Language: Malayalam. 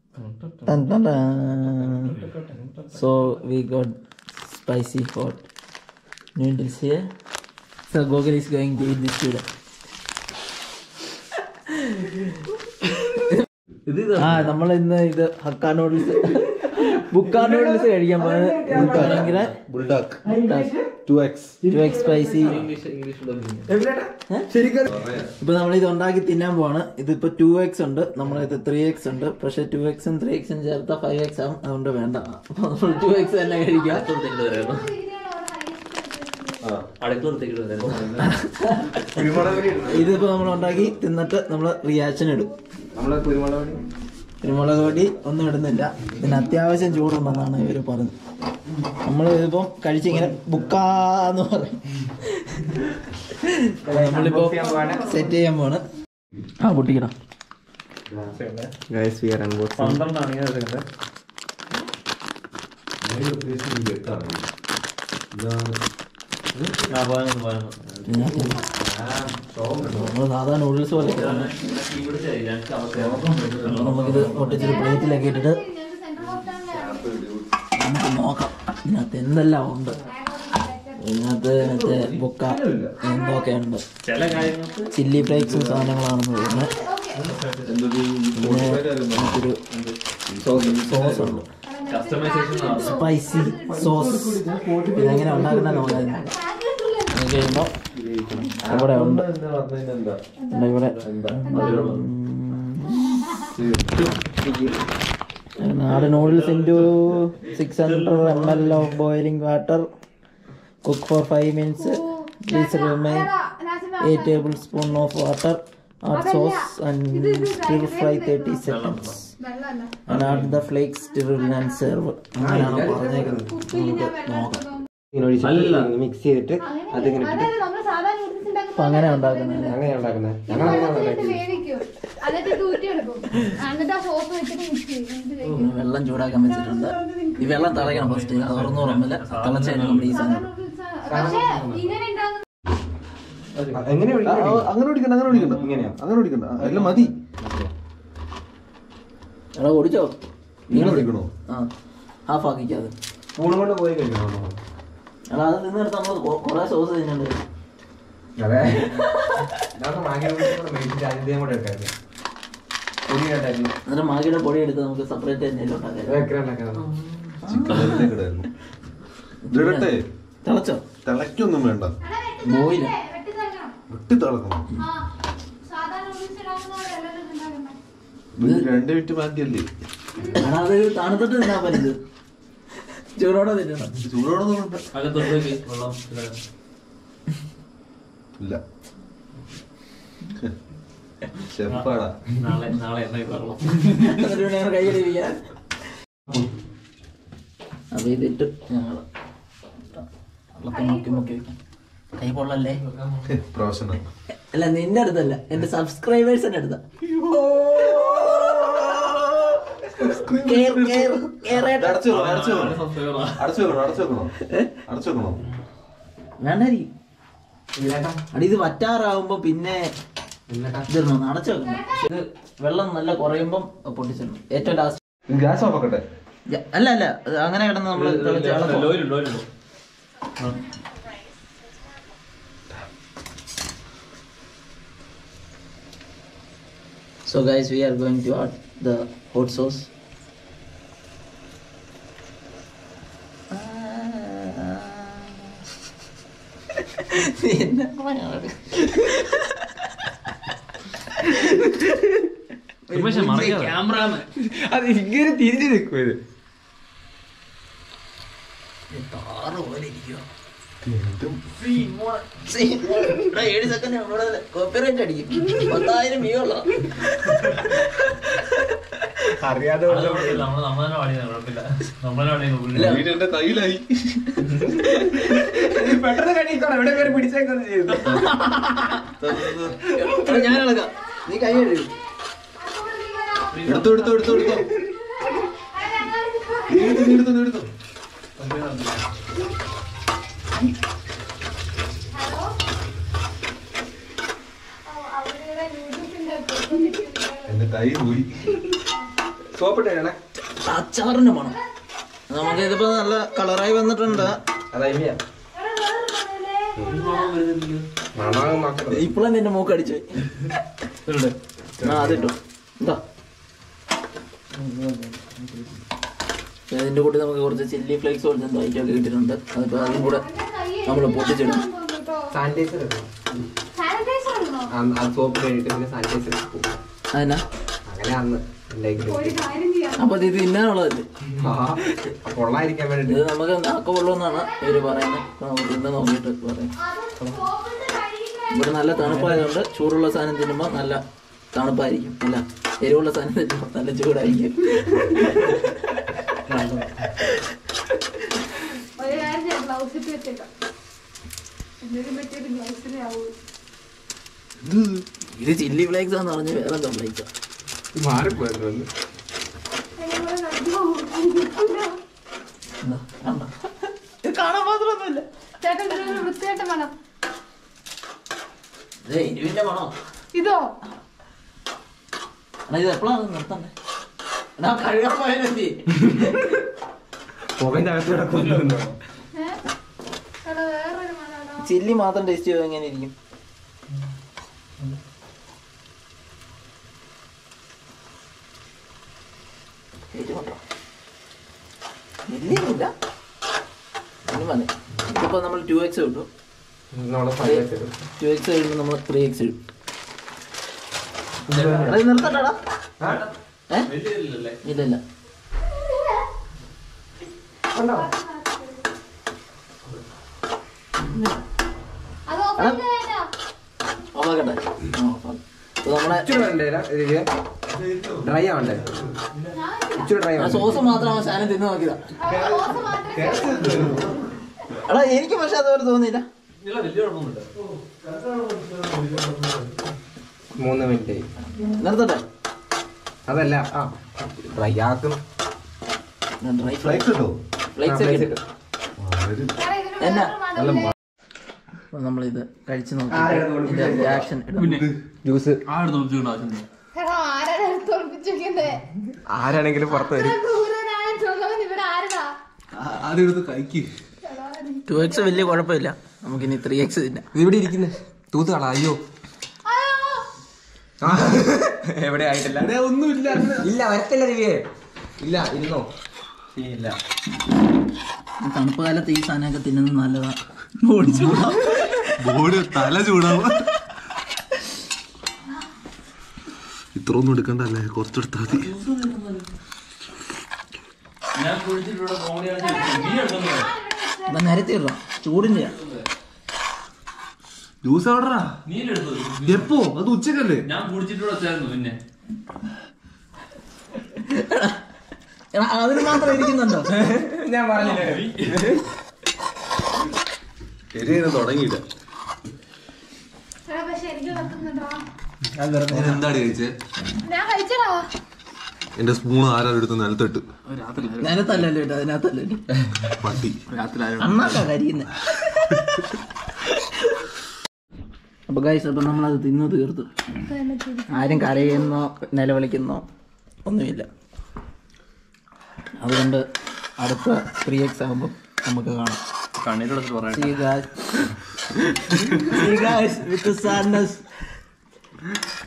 Dun, dun, dun. So we got spicy hot noodles here. So Google is going to eat this today. ആ നമ്മൾ ഇന്ന് ഇത് ഹക്ക നൂഡിൽസ് ബുക്ക നൂഡിൽസ് കഴിക്കാൻ പോകുന്നത് Buldak two X two X spicy ഇപ്പൊ നമ്മൾ ഇത് ഉണ്ടാക്കി തിന്നാൻ പോവാണ് ഇതിപ്പോ ടു എക്സ് ഉണ്ട് നമ്മുടെ ഇത് ത്രീ എക്സ് ഉണ്ട് പക്ഷെ ടു എക്സും ത്രീ എക്സും ചേർത്ത ഫൈവ് എക്സ് ആവും അതുകൊണ്ട് വേണ്ട അപ്പൊ നമ്മൾ ടു എക്സ് തന്നെ കഴിക്കാം ഇതിപ്പോ നമ്മൾ ഉണ്ടാക്കി തിന്നിട്ട് നമ്മൾ റിയാക്ഷൻ ഇടും നമ്മളെ കുരുമുളക് കുരുമുളക് പൊടി ഒന്നും ഇടുന്നില്ല ഇതിന് അത്യാവശ്യം ചൂടുണ്ടെന്നാണ് ഇവര് പറഞ്ഞത് നമ്മൾ ഇതിപ്പം കഴിച്ചിങ്ങനെ ബുക്കാന്ന് പറയും അപ്പൊ നമ്മളിപ്പോ സെറ്റ് ചെയ്യാൻ പോണ് ആ പൊട്ടിക്കണം ഗൈസ് വി ആർ അൺബോക്സിംഗ് പന്ത്രണ്ടാണ് ഞാൻ എടുക്കുന്നത് ആ പതിനൊന്ന് പതിനൊന്ന് നമ്മൾ സാധാരണ നൂഡിൽസ് പോലെ നമുക്കിത് പൊട്ടിച്ചൊരു പ്ലേറ്റിലൊക്കെ ഇട്ടിട്ട് നമുക്ക് നോക്കാം ഇതിനകത്ത് എന്തെല്ലാം ഉണ്ട് ഇതിനകത്ത് മറ്റേ ബുക്ക എന്തൊക്കെ ഉണ്ട് ചില കാര്യങ്ങൾക്ക് ചില്ലി ഫ്ലേക്സും സാധനങ്ങളാണെന്ന് തോന്നുന്നത് പിന്നെ നമുക്കൊരു സോസ് ഉണ്ട് കസ്റ്റമൈസേഷൻ സ്പൈസി സോസ് ഇതെങ്ങനെ ഉണ്ടാക്കുന്ന നോക്കാൻ കഴിയുമ്പോൾ ഇവിടെ ഉണ്ട് ഉണ്ട് ഇവിടെ നാല് noodles into six hundred M L of boiling water cook four five minutes please remain eight tablespoon of water add sauce and stir fry thirty seconds and add the flakes to and serve അങ്ങനെയാണ് പറഞ്ഞേക്കുന്നത് നമുക്ക് നോക്കാം മിക്സ് ചെയ്തിട്ട് അതിങ്ങനെ ഇട്ടിട്ട് നമ്മള് സാധാരണ നൂഡിൽസ് ഉണ്ടാക്കുന്ന അപ്പൊ അങ്ങനെ ഉണ്ടാക്കുന്നത് അങ്ങനെ ഉണ്ടാക്കുന്നത് ഞങ്ങൾ അങ്ങനെ എന്നിട്ട് വേവിക്കും എന്നിട്ട് ഇത് ഊറ്റിയെടുക്കും എന്നിട്ട് ആ സോപ്പ് വെച്ചിട്ട് മിക്സ് ചെയ്യും എന്നിട്ട് കഴിക്കും. ഉം, വെള്ളം ചൂടാക്കാൻ വെച്ചിട്ടുണ്ട് ഈ വെള്ളം തിളയ്ക്കണം ഫസ്റ്റ് അറുന്നൂറ് എം എൽ തിളച്ച് കഴിഞ്ഞാൽ നമ്മൾ ഈ സാധനം പക്ഷേ ഇങ്ങനെ ഉണ്ടാകുന്ന എങ്ങനെ അങ്ങനെ ഓടിക്കണ്ട അങ്ങനെ ഓടിക്കണ്ട ഇങ്ങനെയോ? അങ്ങനെ ഓടിക്കണ്ട ആ, എല്ലാം മതി എടാ ഓടിച്ചോ ഇങ്ങനെ ഓടിക്കണോ ആ ഹാഫ് ആക്കിക്കാതെ സ്പൂൺ കൊണ്ട് പോയി കഴിക്കണം എടാ അത് നിന്നെടുത്ത് നമ്മൾ കുറെ സോസ് തിന്നുണ്ട് അതെ നമുക്ക് മാഗി കൂടെ മേടിച്ചിട്ട് അതിന്റെയും കൂടെ എടുക്കാറില്ല ഒരു കേട്ടായിരുന്നു എന്നിട്ട് മാഗിയുടെ പൊടി എടുത്ത് നമുക്ക് സെപ്പറേറ്റ് എന്തെങ്കിലും ഉണ്ടാക്കാം ചിക്കൻ വെറുതെ കിടായിരുന്നു ഇതിടട്ടെ തിളച്ചോ തിളയ്ക്കൊന്നും വേണ്ട ബോയില വെട്ടി തരണം വിട്ടി തിളക്കണം ആ സാധാരണ നൂഡിൽസ് ഉണ്ടാക്കുന്ന പോലെ അല്ലല്ലോ ഇത് ഉണ്ടാക്കുന്നത് ഇത് രണ്ട് മിനിറ്റ് ബാക്കിയല്ലേ എടാ അത് തണുത്തിട്ട് തിന്നാൻ പറ്റുന്നത് ചൂടോടെ തിന്നണം ചൂടോടൊന്നും വേണ്ട അകത്തോട്ടേക്ക് വെള്ളം ഇടാൻ. ഇല്ല ഷെഫാടാ നാളെ നാളെ എണ്ണ വെള്ളം എന്നിട്ട് പിന്നെ ഞങ്ങൾ കൈകടിപ്പിക്കാൻ അപ്പൊ ഇതിട്ട് ഞങ്ങള് വെള്ളത്തിൽ മുക്കി മുക്കി വെക്കാം കൈ പൊള്ളല്ലേ പ്രൊഫഷണൽ അല്ല നിന്റെ അടുത്തല്ല എന്റെ സബ്സ്ക്രൈബേഴ്സിന്റെ അടുത്താ കേർ, കേർ, കേറേട്ടാ. അടച്ചു വെക്കണം അടച്ചു വെക്കണം അടച്ചു വെക്കണം അടച്ചു വെക്കണം അടച്ചു വെക്കണം വേണ്ടായിരിക്കും അടി ഇത് വറ്റാറാവുമ്പോ പിന്നെ ഇതിടണം അടച്ചു വെക്കണം ഇത് വെള്ളം നല്ല കുറയുമ്പം പൊട്ടിച്ചിടണം ഏറ്റവും ലാസ്റ്റ് ഗ്യാസ് ഓഫ് ആക്കട്ടെ അല്ല അല്ല അത് അങ്ങനെ കിടന്ന് നമ്മൾ തിളച്ച് ഇളക്കണം. ലോയിലുണ്ട് ലോയിലുണ്ട് So guys, we are going to add the hot sauce. ഉന്മേഷം മറിയാതെ ക്യാമറാമാൻ അത് ഇങ്ങനെ തിരിഞ്ഞു നിൽക്കും ഇത് താറ് പോലെ ഇരിക്കുവാ. എടാ, ഏഴ് സെക്കൻഡ് കോപ്പിറൈറ്റ് അടിക്കും പത്തായിരം വ്യൂ ഉള്ള അറിയാതെ അത് കുഴപ്പമില്ല നമ്മള് നമ്മളെ പാടിയത് കുഴപ്പമില്ല നമ്മളെ പാടിയത് വീട് എന്റെ കയ്യിലായി പെട്ടെന്ന് കഴിക്കണം എവിടെ കയറി പിടിച്ചേക്കൊന്നും ചെയ്യുന്നു ഞാൻ ഇളക്കാം നീ കൈ കഴുകി എടുത്തോ എടുത്തോ എടുത്തോ എടുത്തോ നീ എടുത്തോ നീ എടുത്തോ നീ എടുത്തോ അവരുടെ നൂഡിൽസിന്റെ എന്റെ കൈ പോയി സോപ്പിട്ടേ അച്ചാറിന്റെ മണം നമുക്ക് ഇതിപ്പോ നല്ല കളറായി വന്നിട്ടുണ്ട് അതാ ഇല്ലയാ മണം നോക്കണ്ട ഇപ്പോഴും നിന്റെ മൂക്ക് അടിച്ചു ആ അതിട്ടു എന്താ അതിന്റെ കൂടെ നമുക്ക് കുറച്ച് ചില്ലി ഫ്ലേക്സ് കുറച്ച് എന്തോ ഐറ്റമൊക്കെ കിട്ടിയിട്ടുണ്ട് അതിപ്പോ അതും കൂടെ നമ്മൾ പൊട്ടിച്ചിടും സാനിറ്റൈസർ സാനിറ്റൈസർ ഉണ്ടോ അത് സോപ്പ് കഴിഞ്ഞിട്ട് പിന്നെ സാനിറ്റൈസർ അതിനാ അങ്ങനെ അന്ന് ഉണ്ടാക്കി ഒരു കാര്യം ചെയ്യാം അപ്പൊ ഇത് തിന്നാനുള്ളതല്ലേ കൊള്ളായിരിക്കാൻ ഇത് വേണ്ടിട്ട് നമുക്ക് നാക്കമുള്ളൂന്നാണ് ഇവര് പറയുന്നത് അപ്പൊ നമുക്ക് തിന്ന് നോക്കിയിട്ട് പറയാം അത് സോപ്പിട്ട് കഴുകി ഇവിടെ നല്ല തണുപ്പായതുകൊണ്ട് ചൂടുള്ള സാധനം തിന്നുമ്പോൾ നല്ല തണുപ്പായിരിക്കും അല്ല എരിവുള്ള സാധനം തിന്നുമ്പോൾ നല്ല ചൂടായിരിക്കും ഒരു കാര്യം ചെയ്യാം ഗ്ലൗസ് ഇട്ട് വെച്ചേക്കാം എന്തെങ്കിലും പറ്റിയൊരു ഗ്ലൗസിലേ ആവൂ ഇത് ചില്ലി ഫ്ലേക്സ് ആന്ന് പറഞ്ഞ് വേറെ എന്താ ഫ്ലേക്സാ മാറിപ്പോയിരുന്നു ഞങ്ങൾ കിട്ടൂല ഇത് കാണാൻ മാത്രമൊന്നുമില്ല ചേട്ടൻ ഇതിനൊരു വൃത്തിയായിട്ട് വേണം ഇതേ ഇരുവിന്റെ മണോ ഇതോ എടാ ഇത് എപ്പോഴാണ് നിർത്തണ്ടേ എടാ കഴുകാൻ പോയാലെന്തി പുകന്റെ അകത്ത് കിടക്കുന്നു ഏഹ് എടാ വേറൊരു മണാണോ ചില്ലി മാത്രം ടേസ്റ്റ് ചെയ്ത് എങ്ങനെ ഇരിക്കും എരിവുണ്ടോ? ചില്ലിയൊന്നുമില്ല. ഇനി മതി ഇതിപ്പോ നമ്മൾ ടു എക്സ് കിട്ടും നമ്മളെ സാനിറ്റൈസർ ടു എക്സ് കഴിയുമ്പോൾ നമ്മൾ ത്രീ എക്സ് ഇടും എടാ, ഇത് നിർത്തണ്ടടാ ഏ വലിയ ഇതില്ലല്ലേ ഇല്ല ഇല്ല ഉണ്ടോ അത് ഓപ്പൺ ചെയ്യാനോ ഓഫാക്കട്ടെ ആ, ഓഫാക്ക്. ഇപ്പൊ നമ്മളെ ഇച്ചിരി വേണ്ടേ ഡ്രൈ ആവണ്ടേ ഇച്ചിരി ഡ്രൈ ആ ആവണ്ടേ സോസ് മാത്രം ആ സാധനം തിന്ന് നോക്കിയതാ സോസ് മാത്രമേ എടാ എനിക്ക് പക്ഷെ അതുപോലെ തോന്നിയില്ല ഇല്ല വലിയ കുഴപ്പമൊന്നുമില്ല മൂന്ന് മിനിറ്റ് നിർത്തട്ടെ അതല്ല ആ ഡ്രൈ ആക്കും ഡ്രൈ ഫ്ലൈറ്റ് കിട്ടോ ഫ്ലേക്സ് ഒക്കെ ഇട്ടു. എടാ, ഇതിന് എന്നാ? വേറൊരു മണമില്ലേ? അപ്പൊ നമ്മളിത് കഴിച്ചു നോക്കി ഇതിന്റെ റിയാക്ഷൻ ജ്യൂസ് ആട് തോന്നിച്ചുകൊണ്ട് ആവശ്യം എടാ, ആരാണ് എടുത്ത് ഒളിപ്പിച്ചിരിക്കുന്നെ? ആരാണെങ്കിലും പുറത്ത് വരും ഇത്ര ക്രൂരനായ ചൊല്ലവൻ ഇവിടെ ആരടാ? അതെടുത്ത് കഴിക്ക് എടാ, നീ- ടു എക്സ് വലിയ കുഴപ്പമില്ല നമുക്കിനി ത്രീ എക്സ് തിന്നാം ഇത് ഇവിടെ ഇരിക്കുന്നത് തൂത്ത് കള അയ്യോ അയ്യോ, ആ, എവിടെ ആയിട്ടില്ല ഇവിടെ ഒന്നുമില്ല ഇല്ല വരത്തില്ല ദിവ്യേ ഇല്ല ഇരുന്നോ ഇല്ല തണുപ്പ് കാലത്ത് ഈ സാധനമൊക്കെ തിന്നുന്നത് നല്ലതാ ബോഡി ചൂടാവും ബോർഡ് തല ചൂടാവും ഇത്ര ഒന്നും എടുക്കണ്ടല്ലേ കുറച്ചെടുത്താൽ മതി ഞാൻ കുഴിച്ചിട്ടുള്ള കോമഡി നീ എടുത്തോണ്ട് പോ. അപ്പൊ നിരത്തി ഇടാം ചൂടിന്റെ ജ്യൂസ് എവിടാ നീ എടുത്തു എപ്പോ അത് ഉച്ചക്കല്ലേ ഞാൻ കുടിച്ചിട്ടുള്ള വെച്ചായിരുന്നു പിന്നെ അതിന് മാത്രം ഇരിക്കുന്നുണ്ടോ ഞാൻ പറഞ്ഞില്ലേ ശരിയാണ് തുടങ്ങിയില്ല എടാ, പക്ഷെ എനിക്ക് വെക്കുന്നുണ്ടോ? എന്താടി കഴിച്ചേ ഞാൻ കഴിച്ചടാ എന്റെ സ്പൂൺ ആരാ എടുത്ത് നിലത്തിട്ട് നിലത്തല്ലല്ലോ ഇട്ടോ അതിനകത്തല്ലോ പട്ടി അണ്ണാക്കാ കരിയുന്നെ അപ്പൊ ഗൈസ് അപ്പൊ നമ്മളത് തിന്നു തീർത്തു ആരും കരയുന്നോ നിലവിളിക്കുന്നോ ഒന്നുമില്ല അതുകൊണ്ട് അടുത്ത ത്രീ എക്സ് ആകുമ്പോൾ നമുക്ക് കാണാം കണ്ണീരെടുത്ത് പറയാം See you guys. See you guys with the sadness.